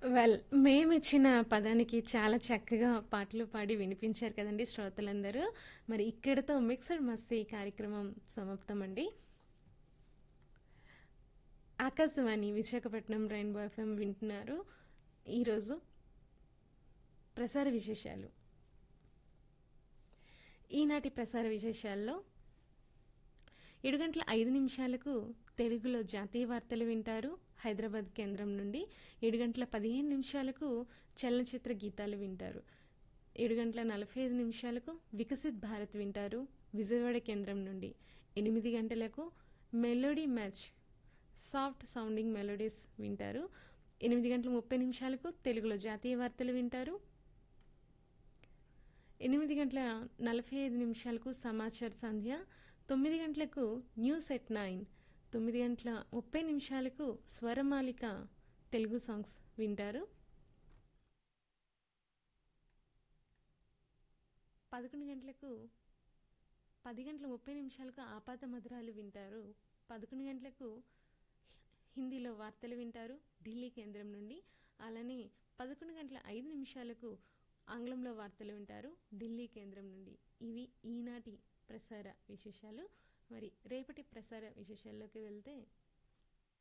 well మేమిచ్చిన పదానికి చాలా చక్కగా పాటలు పాడి వినిపించారు కదండి శ్రోతలందరూ మరి ఇక్కడతో మిక్స్డ్ మస్తీ కార్యక్రమం సమాప్తం అండి ఆకాశవాణి విశాఖపట్నం రెయిన్బో ఎఫ్ఎం వింటున్నారు ఈరోజు ప్రసార విశేషాలు ఈనాటి ప్రసార విశేషాల్లో ఏడు గంటల ఐదు నిమిషాలకు తెలుగులో జాతీయ వార్తలు వింటారు హైదరాబాద్ కేంద్రం నుండి ఏడు గంటల పదిహేను నిమిషాలకు చలనచిత్ర గీతాలు వింటారు ఏడు గంటల నలభై ఐదు నిమిషాలకు వికసిత్ భారత్ వింటారు విజయవాడ కేంద్రం నుండి ఎనిమిది గంటలకు melody match soft sounding melodies వింటారు ఎనిమిది గంటల ముప్పై నిమిషాలకు తెలుగులో జాతీయ వార్తలు వింటారు ఎనిమిది గంటల నలభై ఐదు నిమిషాలకు సమాచార సంధ్య తొమ్మిది గంటలకు న్యూస్ ఎట్ నైన్ తొమ్మిది గంటల ముప్పై నిమిషాలకు స్వరమాలిక తెలుగు సాంగ్స్ వింటారు పదకొండు గంటలకు పది గంటల ముప్పై నిమిషాలకు ఆపాత మధురాలు వింటారు పదకొండు గంటలకు హిందీలో వార్తలు వింటారు ఢిల్లీ కేంద్రం నుండి అలానే పదకొండు గంటల ఐదు నిమిషాలకు ఆంగ్లంలో వార్తలు వింటారు ఢిల్లీ కేంద్రం నుండి ఇవి ఈనాటి ప్రసార విశేషాలు మరి రేపటి ప్రసార విశేషాల్లోకి వెళ్తే